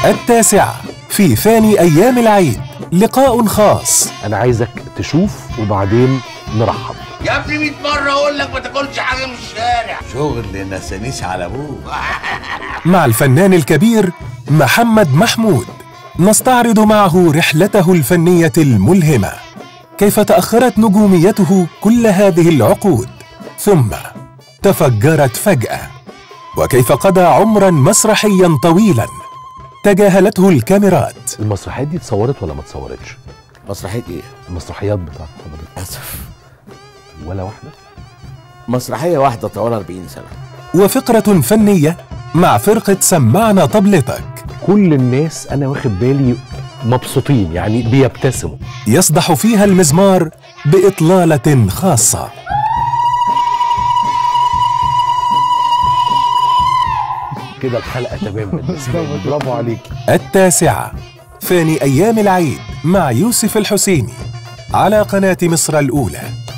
التاسعة في ثاني أيام العيد لقاء خاص انا عايزك تشوف وبعدين نرحب يا ابني 100 مرة أقول لك ما تاكلش حاجة من الشارع شغل نسانيس على ابوه مع الفنان الكبير محمد محمود نستعرض معه رحلته الفنية الملهمة كيف تأخرت نجوميته كل هذه العقود ثم تفجرت فجأة وكيف قضى عمرا مسرحيا طويلا تجاهلته الكاميرات المسرحيات دي اتصورت ولا ما اتصورتش مسرحية ايه؟ المسرحيات بتاعت حضرتك اسف ولا واحده مسرحية واحدة طوالها 40 سنة وفقرة فنية مع فرقة سمعنا طبلتك كل الناس انا واخد بالي مبسوطين يعني بيبتسموا يصدح فيها المزمار بإطلالة خاصة كده الحلقه تمام بالنسبه لي برافو عليك التاسعة ثاني أيام العيد مع يوسف الحسيني على قناة مصر الأولى